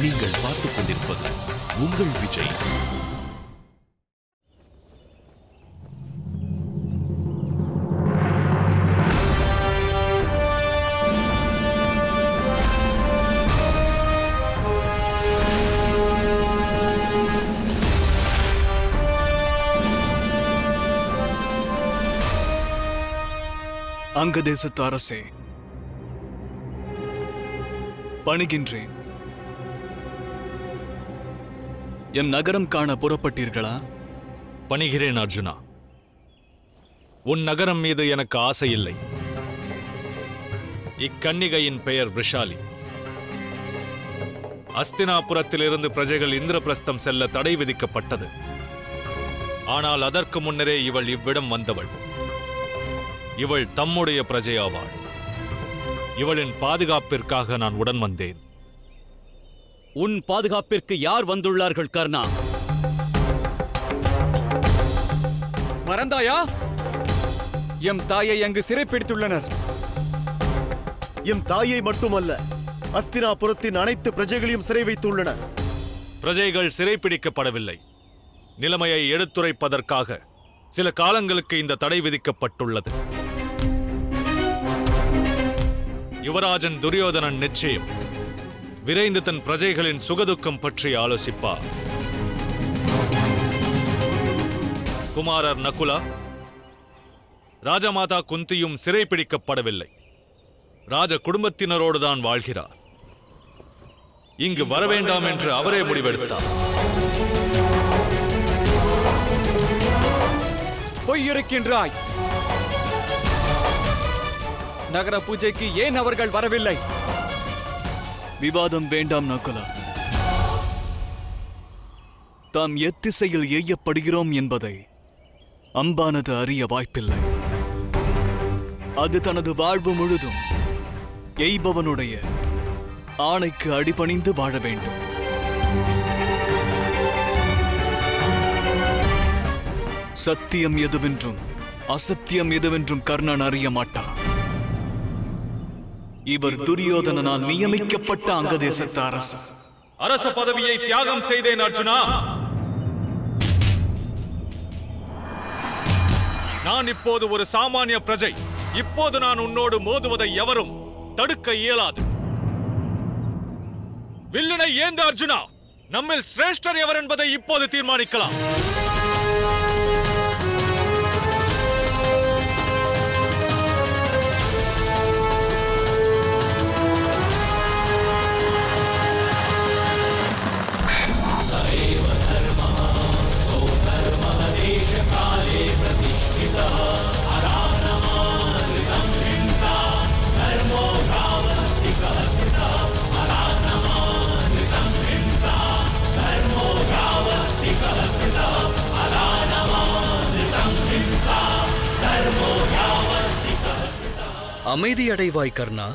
நீங்கள் பார்த்துக் கொண்டிருப்பது உங்கள் விஜய் அங்க தேசத்து அரசே பணிகின்றேன் எம் நகரம் காண புறப்பட்டீர்களா பணிகிறேன் அர்ஜுனா உன் நகரம் மீது எனக்கு ஆசை இல்லை இக்கன்னிகையின் பெயர் விஷாலி அஸ்தினாபுரத்திலிருந்து பிரஜைகள் இந்திரபிரஸ்தம் செல்ல தடை விதிக்கப்பட்டது ஆனால் அதற்கு முன்னரே இவள் இவ்விடம் வந்தவள் இவள் தம்முடைய பிரஜையாவாள் இவளின் பாதுகாப்பிற்காக நான் உடன் வந்தேன் உன் பாதுகாப்பிற்கு யார் வந்துள்ளார்கள் கர்ணா மறந்தாயா எம் தாயை அங்கு சிறைப்பிடித்துள்ளனர் எம் தாயை மட்டுமல்ல அஸ்தினாபுரத்தின் அனைத்து பிரஜைகளையும் சிறை வைத்துள்ளனர் பிரஜைகள் சிறைப்பிடிக்கப்படவில்லை நிலைமையை எடுத்துரைப்பதற்காக சில காலங்களுக்கு இந்த தடை விதிக்கப்பட்டுள்ளது யுவராஜன் துரியோதனன் நிச்சயம் விரைந்து தன் பிரஜைகளின் சுகதுக்கம் பற்றி ஆலோசிப்பார் குமாரர் நகுலா ராஜமாதா குந்தியும் சிறைப்பிடிக்கப்படவில்லை ராஜ குடும்பத்தினரோடுதான் வாழ்கிறார் இங்கு வரவேண்டாம் என்று அவரே முடிவெடுத்தார் பொய்யுரைக்கின்றாய் நகர பூஜைக்கு ஏன் அவர்கள் வரவில்லை விவாதம் வேண்டாம் நகுலா தாம் எத்திசையில் எய்யப்படுகிறோம் என்பதை அம்பானது அறிய வாய்ப்பில்லை அது தனது வாழ்வு முழுதும் எய்பவனுடைய ஆணைக்கு அடிபணிந்து வாழ வேண்டும் சத்தியம் எதுவென்றும் அசத்தியம் எதுவென்றும் கர்ணன் அறிய மாட்டார் இவர் துரியோதனனால் நியமிக்கப்பட்ட அங்கதேசத்து அரசு அரச பதவியை தியாகம் செய்தேன் அர்ஜுனா நான் இப்போது ஒரு சாமானிய பிரஜை இப்போது நான் உன்னோடு மோதுவதை எவரும் தடுக்க இயலாது வில்லினை ஏந்த அர்ஜுனா நம்மில் சிரேஷ்டர் எவர் என்பதை இப்போது தீர்மானிக்கலாம் அமைதியடைவாய் கர்ணா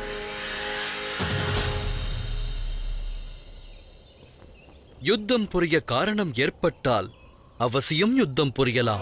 யுத்தம் புரிய காரணம் ஏற்பட்டால் அவசியம் யுத்தம் புரியலாம்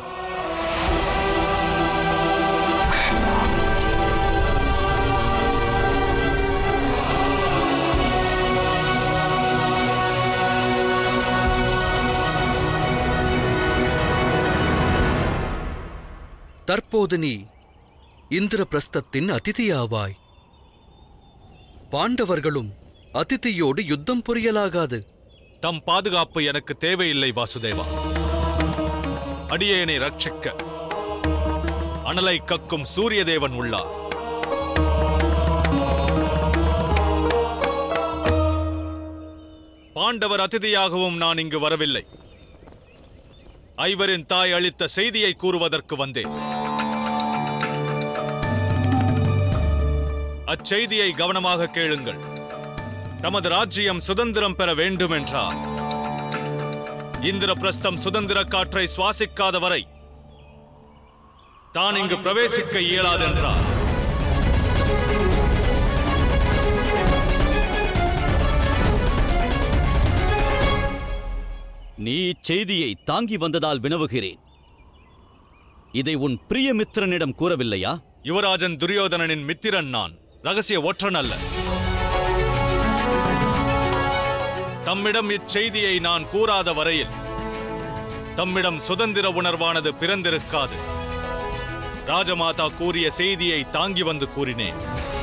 தற்போது நீ இந்திரபிரஸ்தத்தின் அதிதியாவாய் பாண்டவர்களும் அதிதியோடு யுத்தம் புரியலாகாது தம் பாதுகாப்பு எனக்கு தேவையில்லை வாசுதேவா அடியேனை ரட்சிக்க அனலை கக்கும் சூரிய தேவன் உள்ளார் பாண்டவர் அதிதியாகவும் நான் இங்கு வரவில்லை ஐவரின் தாய் அளித்த செய்தியை கூறுவதற்கு வந்தேன் அச்செய்தியை கவனமாக கேளுங்கள் தமது ராஜ்யம் சுதந்திரம் பெற வேண்டும் என்றார் இந்திரபிரஸ்தம் சுதந்திர காற்றை சுவாசிக்காத வரை தான் இங்கு பிரவேசிக்க இயலாதென்றார் நீ இச்செய்தியை தாங்கி வந்ததால் வினவுகிறேன் இதை உன் பிரியமித்திரனிடம் கூறவில்லையா யுவராஜன் துரியோதனனின் மித்திரன் நான் ரகசிய ஒற்றன் அல்ல தம்மிடம் இச்செய்தியை நான் கூறாத வரையில் தம்மிடம் சுதந்திர உணர்வானது பிறந்திருக்காது ராஜமாதா கூறிய செய்தியை தாங்கி வந்து கூறினேன்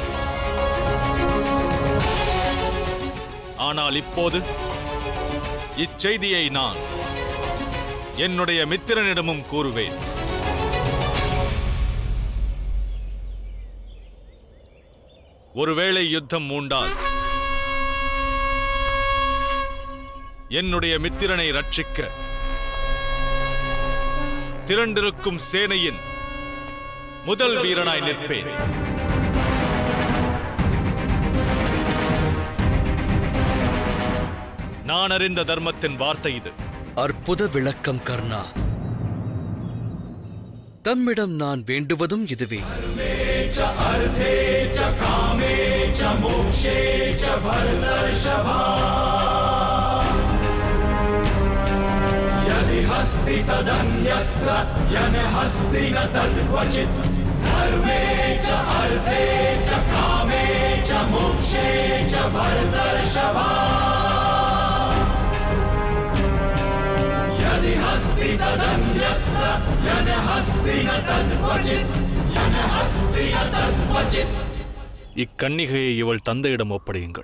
ஆனால் இப்போது இச்செய்தியை நான் என்னுடைய மித்திரனிடமும் கூறுவேன் ஒருவேளை யுத்தம் மூண்டால் என்னுடைய மித்திரனை ரட்சிக்க திரண்டிருக்கும் சேனையின் முதல் வீரனாய் நிற்பேன் நான் அறிந்த தர்மத்தின் வார்த்தை இது அற்புத விளக்கம் கர்ணா தம்மிடம் நான் வேண்டுவதும் இதுவே இக்கன்னிகையை இவள் தந்தையிடம் ஒப்படையுங்கள்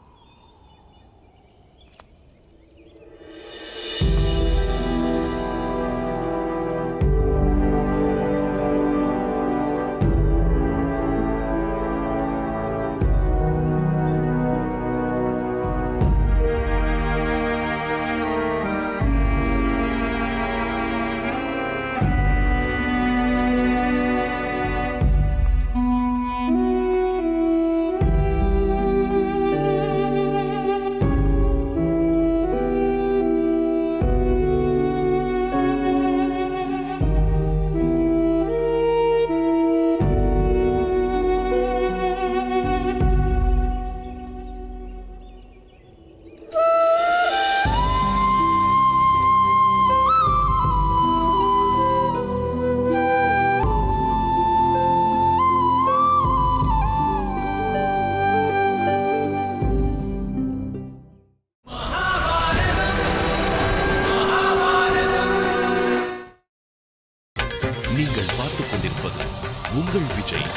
நீங்கள் பார்த்துக் கொண்டிருப்பது உங்கள் விஜய்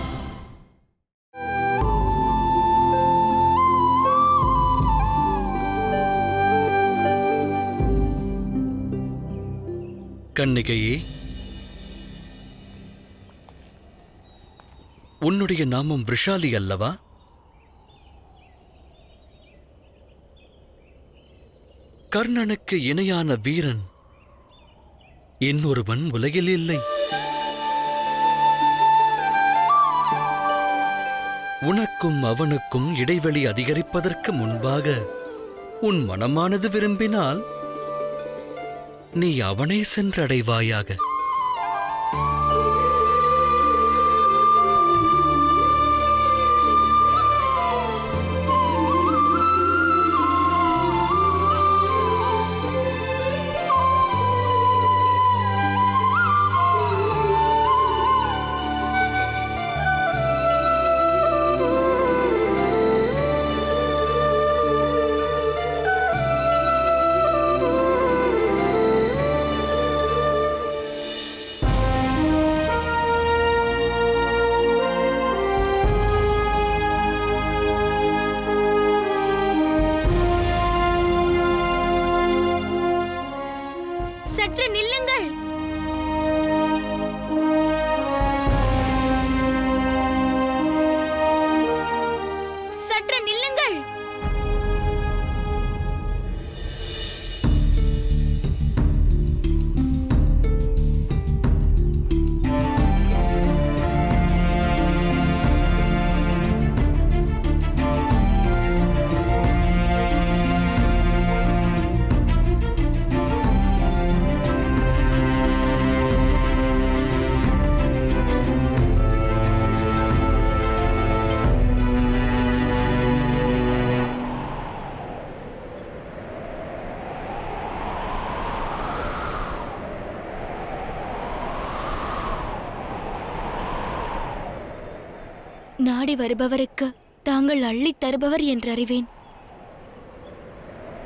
கன்னிகையே உன்னுடைய நாமம் விஷாலி அல்லவா கர்ணனுக்கு இணையான வீரன் இன்னொருவன் உலகில் இல்லை உனக்கும் அவனுக்கும் இடைவெளி அதிகரிப்பதற்கு முன்பாக உன் மனமானது விரும்பினால் நீ அவனை சென்றடைவாயாக சற்று நில்லுங்கள் சற்று நில்லுங்கள் நாடி வருபவருக்கு தாங்கள் அள்ளித் தருபவர் என்றறிவேன்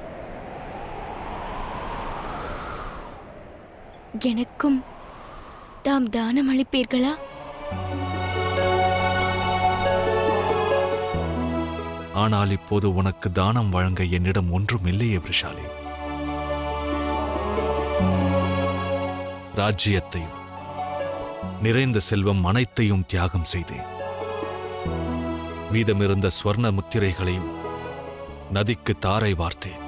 எனக்கும் தாம் தானம் அளிப்பீர்களா ஆனால் இப்போது உனக்கு தானம் வழங்க என்னிடம் ஒன்றும் இல்லையே விஷாலி ராஜ்யத்தையும் நிறைந்த செல்வம் அனைத்தையும் தியாகம் செய்தேன் மீதமிருந்த ஸ்வர்ண முத்திரைகளையும் நதிக்கு தாரை வார்த்தேன்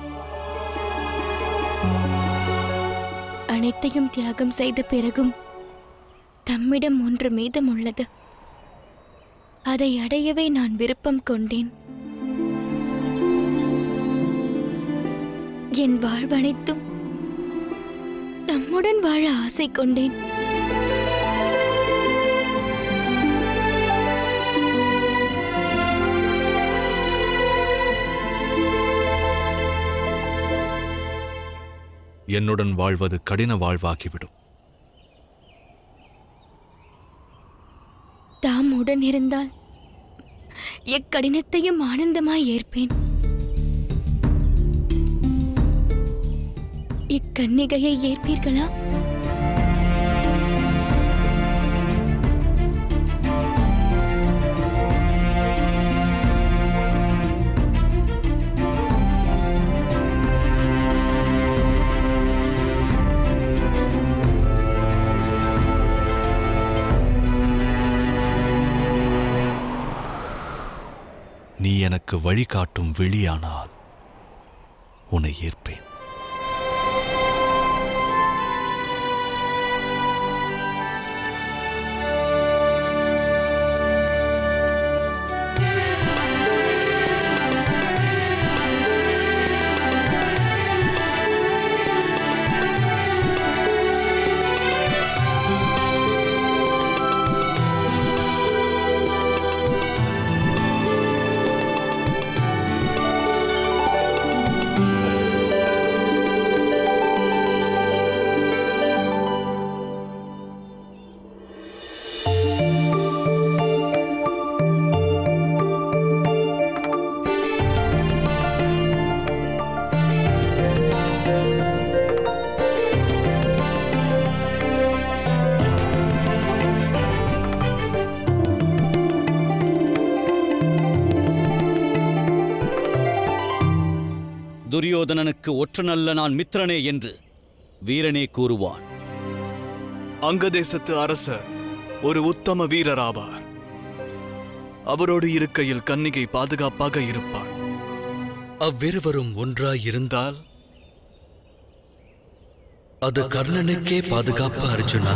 அனைத்தையும் தியாகம் செய்த பிறகும் தம்மிடம் ஒன்று மீதம் உள்ளது அதை அடையவே நான் விருப்பம் கொண்டேன் என் வாழ்வனைத்தும் தம்முடன் வாழ ஆசை கொண்டேன் என்னுடன் வாழ்வது கடின வாழ்வாகிவிடும் தாம் உடன் இருந்தால் எக்கடினத்தையும் ஆனந்தமாய் ஏற்பேன் இக்கன்னிகையை ஏற்பீர்களா நீ எனக்கு வழிகாட்டும் விழியானால் உன்னை ஏற்பேன் துரியோதனனுக்கு ஒற்ற நல்ல நான் மித்திரனே என்று வீரனே கூறுவான் அங்கதேசத்து அரசர் ஒரு உத்தம வீரராவார் அவரோடு இருக்கையில் கன்னிகை பாதுகாப்பாக இருப்பாள் அவ்விருவரும் ஒன்றாயிருந்தால் அது கர்ணனுக்கே பாதுகாப்பு அர்ஜுனா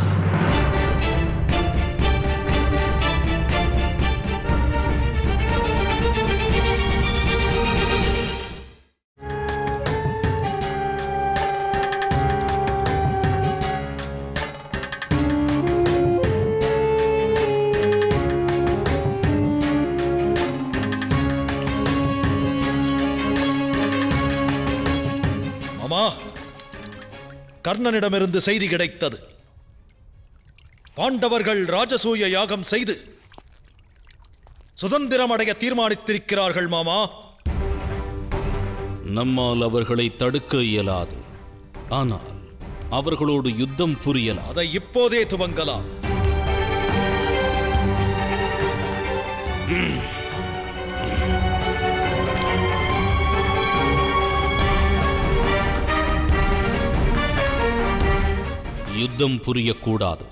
மாமா கர்ணனிடமிருந்து செய்தி கிடைத்தது பாண்டவர்கள் ராஜசூய யாகம் செய்து சுதந்திரம் அடைய தீர்மானித்திருக்கிறார்கள் மாமா நம்மால் அவர்களை தடுக்க இயலாது ஆனால் அவர்களோடு யுத்தம் புரியலாம் அதை இப்போதே துவங்கலாம் யுத்தம் புரியக்கூடாது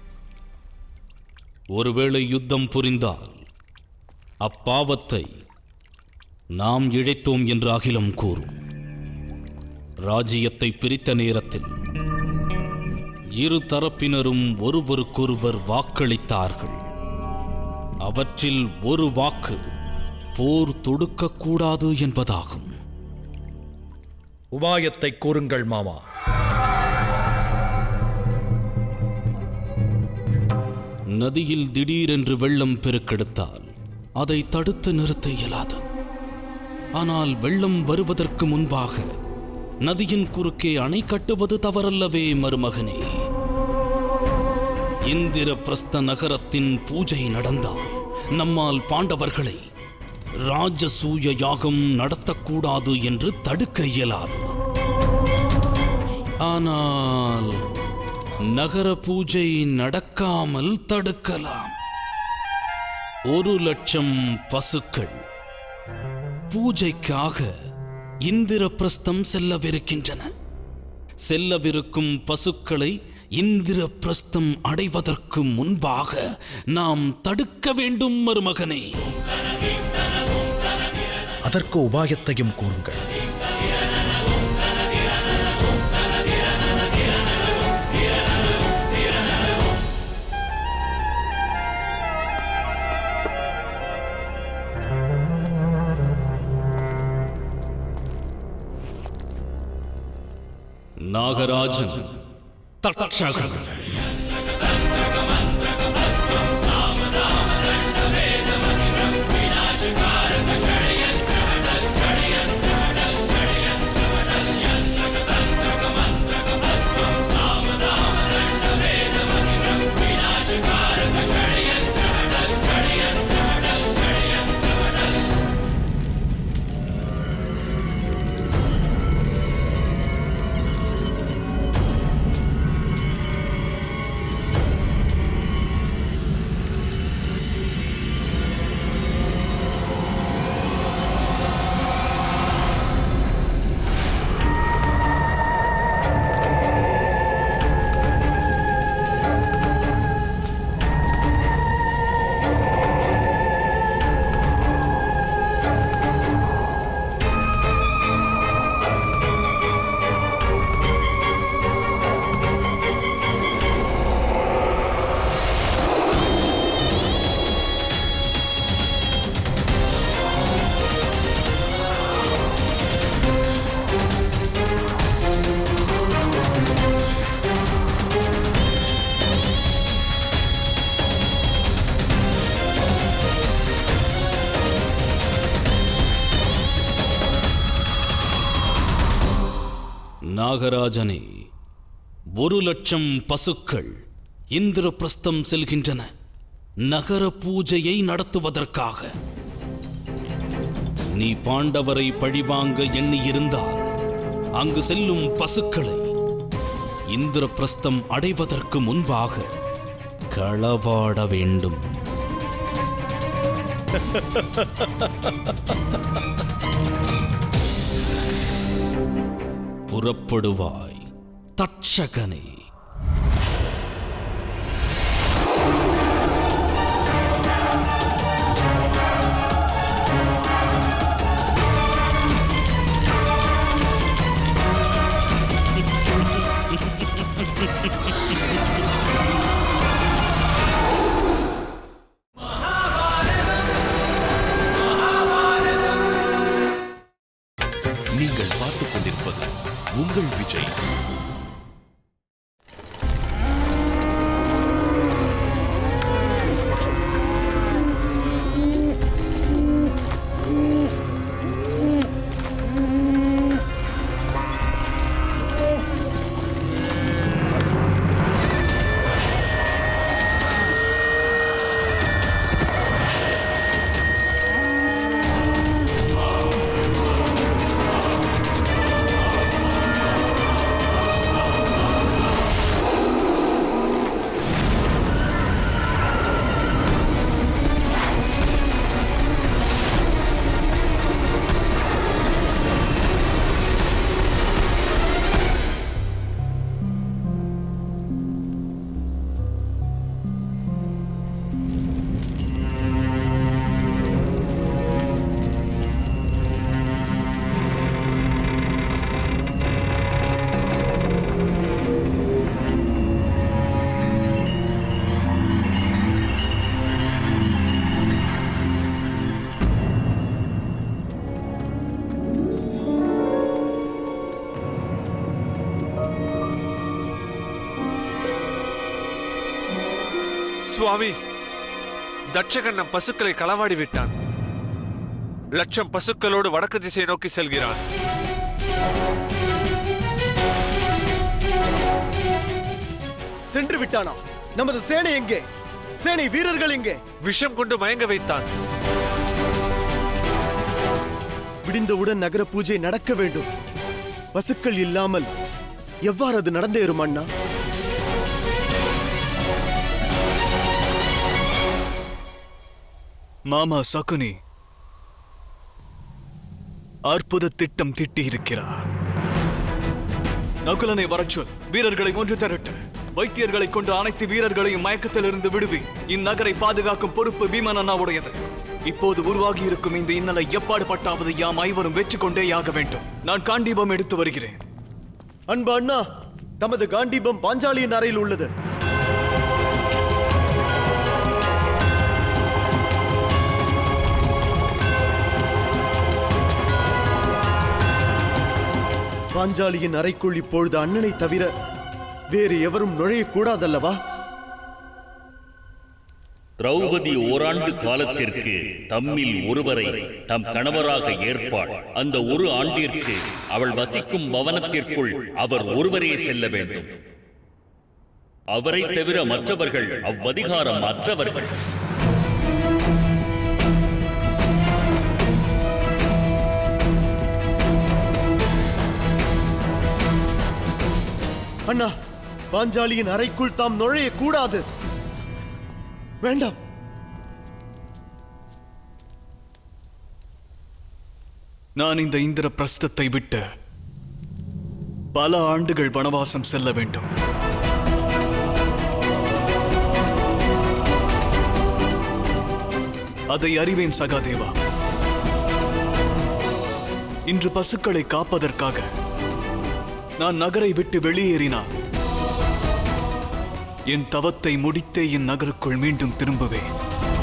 ஒருவேளை யுத்தம் புரிந்தால் அப்பாவத்தை நாம் இழைத்தோம் என்று அகிலம் கூறும் ராஜ்யத்தை பிரித்த நேரத்தில் இரு தரப்பினரும் ஒருவருக்கொருவர் வாக்களித்தார்கள் அவற்றில் ஒரு வாக்கு போர் தொடுக்கக்கூடாது என்பதாகும் உபாயத்தை கூறுங்கள் மாமா நதியில் திடீரென்று வெள்ளம் பெருக்கெடுத்தால் அதை தடுத்து நிறுத்த இயலாது ஆனால் வெள்ளம் வருவதற்கு முன்பாக நதியின் குறுக்கே அணை கட்டுவது தவறல்லவே மருமகனே இந்திரபிரஸ்த நகரத்தின் பூஜை நடந்தால் நம்மால் பாண்டவர்களை ராஜசூய யாகம் நடத்தக்கூடாது என்று தடுக்க இயலாது ஆனால் நகர பூஜை நடக்காமல் தடுக்கலாம் ஒரு லட்சம் பசுக்கள் பூஜைக்காக இந்திரபிரஸ்தம் செல்லவிருக்கின்றன செல்லவிருக்கும் பசுக்களை இந்திரபிரஸ்தம் அடைவதற்கு முன்பாக நாம் தடுக்க வேண்டும் மருமகனே அதற்கு உபாயத்தையும் கூறுங்கள் நாகராஜன் தட்சகன் நாகராஜனே ஒரு லட்சம் பசுக்கள் இந்திரபிரஸ்தம் செல்கின்றன நகர பூஜையை நடத்துவதற்காக நீ பாண்டவரை பழிவாங்க எண்ணியிருந்தால் அங்கு செல்லும் பசுக்களை இந்திரபிரஸ்தம் அடைவதற்கு முன்பாக களவாட வேண்டும் புறப்படுவாய் தட்சகனே நீங்கள் பார்த்துக் கொண்டிருப்பது உங்கள் விஜய் சுவாமி தட்சகன் நம் பசுக்களை களவாடி விட்டான் லட்சம் பசுக்களோடு வடக்கு திசை நோக்கி செல்கிறான் சென்று விட்டானா நமது சேனை எங்கே சேனை வீரர்கள் எங்கே விஷம் கொண்டு மயங்க வைத்தான் விடிந்தவுடன் நகர பூஜை நடக்க வேண்டும் பசுக்கள் இல்லாமல் எவ்வாறு அது நடந்தேறும் அண்ணா மாமா சகுனி அற்புத திட்டம் தீட்டியிருக்கிறார் நகுலனை வரச் சொல் வீரர்களை ஒன்று திரட்டு வைத்தியர்களை கொண்டு அனைத்து வீரர்களையும் மயக்கத்திலிருந்து விடுவி இந்நகரை பாதுகாக்கும் பொறுப்பு பீமன் அண்ணாவுடையது இப்போது உருவாகி இருக்கும் இந்த இன்னலை எப்பாடு பட்டாவது யாம் ஐவரும் வெற்றி கொண்டேயாக வேண்டும் நான் காண்டீபம் எடுத்து வருகிறேன் அன்பு அண்ணா தமது காண்டீபம் பாஞ்சாலியின் அறையில் உள்ளது பாஞ்சாலியின் அறைக்குள் இப்பொழுது அண்ணனை தவிர வேறு எவரும் நுழையக்கூடாதல்லவா திரௌபதி ஓராண்டு காலத்திற்கு தம்மில் ஒருவரை தம் கணவராக ஏற்பாள் அந்த ஒரு ஆண்டிற்கு அவள் வசிக்கும் பவனத்திற்குள் அவர் ஒருவரே செல்ல வேண்டும் அவரை தவிர மற்றவர்கள் அவ்வதிகாரம் அற்றவர்கள் அண்ணா பாஞ்சாலியின் அறைக்குள் தாம் நுழையக்கூடாது வேண்டாம் நான் இந்த இந்திர பிரஸ்தத்தை விட்டு பல ஆண்டுகள் வனவாசம் செல்ல வேண்டும் அதை அறிவேன் சகாதேவா இன்று பசுக்களை காப்பதற்காக நான் நகரை விட்டு வெளியேறினார் என் தவத்தை முடித்தே என் நகருக்குள் மீண்டும் திரும்புவேன்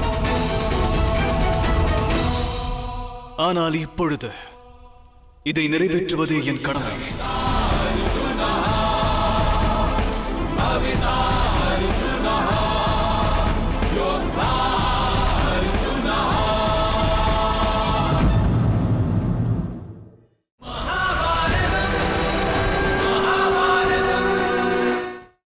ஆனால் இப்பொழுது இதை நிறைவேற்றுவதே என் கடமை